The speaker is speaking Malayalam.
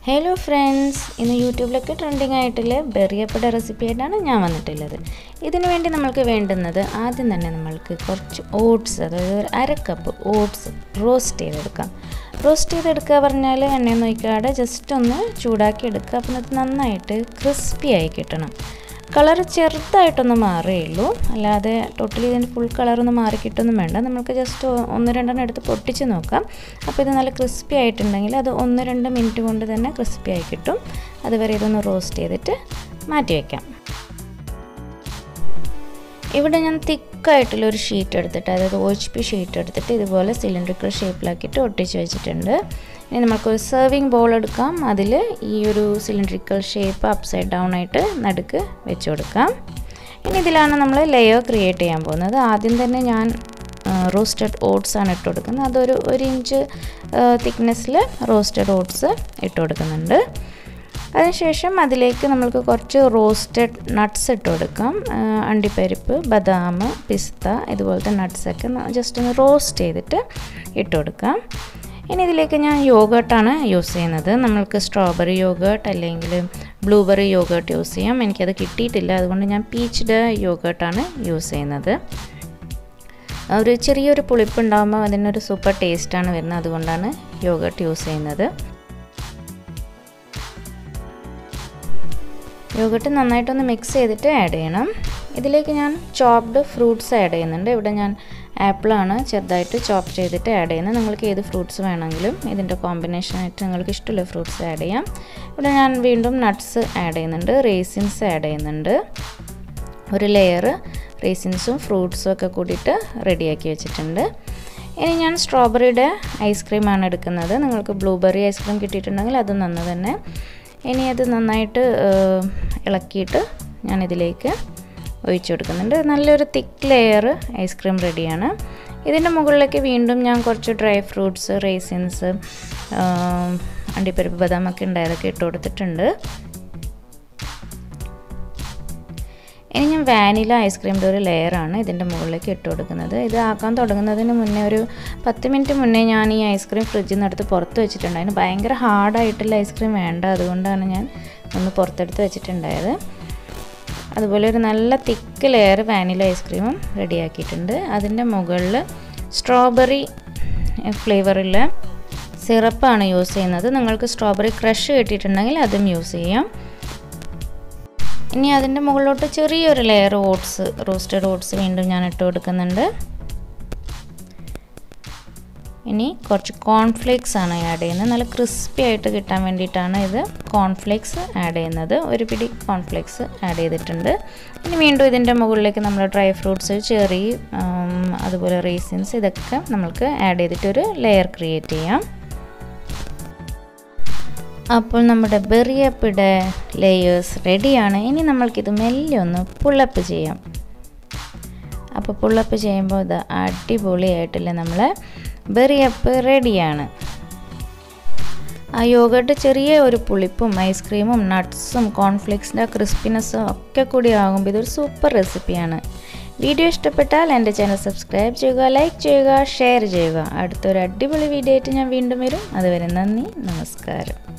ഹലോ ഫ്രണ്ട്സ് ഇന്ന് യൂട്യൂബിലൊക്കെ ട്രെൻഡിങ് ആയിട്ടുള്ള ബെറിയപ്പയുടെ റെസിപ്പി ആയിട്ടാണ് ഞാൻ വന്നിട്ടുള്ളത് ഇതിനു വേണ്ടി നമ്മൾക്ക് വേണ്ടുന്നത് ആദ്യം തന്നെ നമ്മൾക്ക് കുറച്ച് ഓട്സ് അതായത് ഒരു അര കപ്പ് ഓട്സ് റോസ്റ്റ് ചെയ്തെടുക്കാം റോസ്റ്റ് ചെയ്തെടുക്കുക പറഞ്ഞാൽ എണ്ണയൊന്നും ഒഴിക്കാതെ ജസ്റ്റ് ഒന്ന് ചൂടാക്കി എടുക്കുക അപ്പം അത് നന്നായിട്ട് ക്രിസ്പി ആയി കിട്ടണം കളർ ചെറുതായിട്ടൊന്ന് മാറുകയുള്ളൂ അല്ലാതെ ടോട്ടലി ഇതിൻ്റെ ഫുൾ കളറൊന്നും മാറി കിട്ടൊന്നും വേണ്ട നമുക്ക് ജസ്റ്റ് ഒന്ന് രണ്ടെണ്ണം എടുത്ത് പൊട്ടിച്ച് നോക്കാം അപ്പോൾ ഇത് നല്ല ക്രിസ്പി ആയിട്ടുണ്ടെങ്കിൽ അത് ഒന്ന് രണ്ട് മിനിറ്റ് കൊണ്ട് തന്നെ ക്രിസ്പി ആയി കിട്ടും അതുവരെ ഇതൊന്ന് റോസ്റ്റ് ചെയ്തിട്ട് മാറ്റി വയ്ക്കാം ഇവിടെ ഞാൻ തിക്കായിട്ടുള്ള ഒരു ഷീറ്റ് എടുത്തിട്ട് അതായത് ഒ എച്ച് പി ഷീറ്റ് എടുത്തിട്ട് ഇതുപോലെ സിലിണ്ടറിക്കൽ ഷേപ്പിലാക്കിയിട്ട് ഒട്ടിച്ച് വെച്ചിട്ടുണ്ട് ഇനി നമുക്കൊരു സെർവിങ് ബോൾ എടുക്കാം അതിൽ ഈ ഒരു സിലിണ്ടറിക്കൽ ഷേപ്പ് അപ്സൈഡ് ഡൗൺ ആയിട്ട് നടുക്ക് വെച്ച് കൊടുക്കാം ഇനി ഇതിലാണ് നമ്മൾ ലെയർ ക്രിയേറ്റ് ചെയ്യാൻ പോകുന്നത് ആദ്യം തന്നെ ഞാൻ റോസ്റ്റഡ് ഓട്സ് ആണ് ഇട്ട് കൊടുക്കുന്നത് അതൊരു ഒരു ഇഞ്ച് തിക്നെസ്സിൽ റോസ്റ്റഡ് ഓട്സ് ഇട്ട് കൊടുക്കുന്നുണ്ട് അതിനുശേഷം അതിലേക്ക് നമ്മൾക്ക് കുറച്ച് റോസ്റ്റഡ് നട്ട്സ് ഇട്ട് കൊടുക്കാം അണ്ടിപ്പരിപ്പ് ബദാം പിസ്ത ഇതുപോലത്തെ നട്ട്സൊക്കെ ജസ്റ്റ് ഒന്ന് റോസ്റ്റ് ചെയ്തിട്ട് ഇട്ട് കൊടുക്കാം ഇനി ഇതിലേക്ക് ഞാൻ യോഗേർട്ടാണ് യൂസ് ചെയ്യുന്നത് നമ്മൾക്ക് സ്ട്രോബെറി യോഗേർട്ട് അല്ലെങ്കിൽ ബ്ലൂബെറി യോഗേർട്ട് യൂസ് ചെയ്യാം എനിക്കത് കിട്ടിയിട്ടില്ല അതുകൊണ്ട് ഞാൻ പീച്ച്ഡ് യോഗേർട്ടാണ് യൂസ് ചെയ്യുന്നത് ഒരു ചെറിയൊരു പുളിപ്പ് ഉണ്ടാകുമ്പോൾ അതിനൊരു സൂപ്പർ ടേസ്റ്റാണ് വരുന്നത് അതുകൊണ്ടാണ് യോഗേർട്ട് യൂസ് ചെയ്യുന്നത് യോഗട്ട് നന്നായിട്ടൊന്ന് മിക്സ് ചെയ്തിട്ട് ആഡ് ചെയ്യണം ഇതിലേക്ക് ഞാൻ ചോപ്ഡ് ഫ്രൂട്ട്സ് ആഡ് ചെയ്യുന്നുണ്ട് ഇവിടെ ഞാൻ ആപ്പിളാണ് ചെറുതായിട്ട് ചോപ്പ് ചെയ്തിട്ട് ആഡ് ചെയ്യുന്നത് നിങ്ങൾക്ക് ഏത് ഫ്രൂട്ട്സ് വേണമെങ്കിലും ഇതിൻ്റെ കോമ്പിനേഷനായിട്ട് നിങ്ങൾക്ക് ഇഷ്ടമുള്ള ഫ്രൂട്ട്സ് ആഡ് ചെയ്യാം ഇവിടെ ഞാൻ വീണ്ടും നട്ട്സ് ആഡ് ചെയ്യുന്നുണ്ട് റേസിൻസ് ആഡ് ചെയ്യുന്നുണ്ട് ഒരു ലെയർ റേസിൻസും ഫ്രൂട്ട്സും ഒക്കെ കൂടിയിട്ട് റെഡിയാക്കി വെച്ചിട്ടുണ്ട് ഇനി ഞാൻ സ്ട്രോബെറിയുടെ ഐസ്ക്രീമാണ് എടുക്കുന്നത് നിങ്ങൾക്ക് ബ്ലൂബെറി ഐസ്ക്രീം കിട്ടിയിട്ടുണ്ടെങ്കിൽ അത് നന്ന് തന്നെ ഇനി അത് നന്നായിട്ട് ഇളക്കിയിട്ട് ഞാനിതിലേക്ക് ഒഴിച്ചു കൊടുക്കുന്നുണ്ട് നല്ലൊരു തിക്ക് ലെയർ ഐസ്ക്രീം റെഡിയാണ് ഇതിൻ്റെ മുകളിലേക്ക് വീണ്ടും ഞാൻ കുറച്ച് ഡ്രൈ ഫ്രൂട്ട്സ് റേസിൻസ് അണ്ടിപ്പരിപ്പ് ബദാമൊക്കെ ഉണ്ടായതൊക്കെ ഇട്ട് കൊടുത്തിട്ടുണ്ട് ഇനി ഞാൻ വാനില ഐസ്ക്രീമിൻ്റെ ഒരു ലെയറാണ് ഇതിൻ്റെ മുകളിലേക്ക് ഇട്ട് കൊടുക്കുന്നത് ഇത് ആക്കാൻ തുടങ്ങുന്നതിന് മുന്നേ ഒരു പത്ത് മിനിറ്റ് മുന്നേ ഞാൻ ഈ ഐസ്ക്രീം ഫ്രിഡ്ജിൽ നിന്ന് എടുത്ത് പുറത്ത് വെച്ചിട്ടുണ്ട് അതിന് ഭയങ്കര ഹാർഡായിട്ടുള്ള ഐസ്ക്രീം വേണ്ട അതുകൊണ്ടാണ് ഞാൻ ഒന്ന് പുറത്തെടുത്ത് വെച്ചിട്ടുണ്ടായത് അതുപോലെ ഒരു നല്ല തിക്ക് ലെയർ വാനില ഐസ്ക്രീമും റെഡിയാക്കിയിട്ടുണ്ട് അതിൻ്റെ മുകളിൽ സ്ട്രോബെറി ഫ്ലേവറുള്ള സിറപ്പാണ് യൂസ് ചെയ്യുന്നത് നിങ്ങൾക്ക് സ്ട്രോബെറി ക്രഷ് കിട്ടിയിട്ടുണ്ടെങ്കിൽ അതും യൂസ് ചെയ്യാം ഇനി അതിൻ്റെ മുകളിലോട്ട് ചെറിയൊരു ലെയർ ഓട്സ് റോസ്റ്റഡ് ഓട്സ് വീണ്ടും ഞാൻ ഇട്ട് കൊടുക്കുന്നുണ്ട് ഇനി കുറച്ച് കോൺഫ്ലേക്സ് ആണ് ആഡ് ചെയ്യുന്നത് നല്ല ക്രിസ്പി ആയിട്ട് കിട്ടാൻ വേണ്ടിയിട്ടാണ് ഇത് കോൺഫ്ലേക്സ് ആഡ് ചെയ്യുന്നത് ഒരു പിടി കോൺഫ്ലേക്സ് ആഡ് ചെയ്തിട്ടുണ്ട് ഇനി വീണ്ടും ഇതിൻ്റെ മുകളിലേക്ക് നമ്മൾ ഡ്രൈ ഫ്രൂട്ട്സ് ചെറി അതുപോലെ റേസിൻസ് ഇതൊക്കെ നമുക്ക് ആഡ് ചെയ്തിട്ടൊരു ലെയർ ക്രിയേറ്റ് ചെയ്യാം അപ്പോൾ നമ്മുടെ ബെറിയപ്പിയുടെ ലെയേഴ്സ് റെഡിയാണ് ഇനി നമ്മൾക്കിത് മെല്ലെ ഒന്ന് പുള്ളപ്പ് ചെയ്യാം അപ്പോൾ പുള്ളപ്പ് ചെയ്യുമ്പോൾ ഇത് അടിപൊളിയായിട്ടില്ല നമ്മൾ ബെറിയപ്പ് റെഡിയാണ് ആ യോഗട്ട് ചെറിയ ഒരു പുളിപ്പും ഐസ്ക്രീമും നട്ട്സും കോൺഫ്ലേക്സിൻ്റെ ക്രിസ്പിനെസ്സും ഒക്കെ കൂടി ആകുമ്പോൾ ഇതൊരു സൂപ്പർ റെസിപ്പിയാണ് വീഡിയോ ഇഷ്ടപ്പെട്ടാൽ എൻ്റെ ചാനൽ സബ്സ്ക്രൈബ് ചെയ്യുക ലൈക്ക് ചെയ്യുക ഷെയർ ചെയ്യുക അടുത്തൊരു അടിപൊളി വീഡിയോ ആയിട്ട് ഞാൻ വീണ്ടും വരും അതുവരെ നന്ദി നമസ്കാരം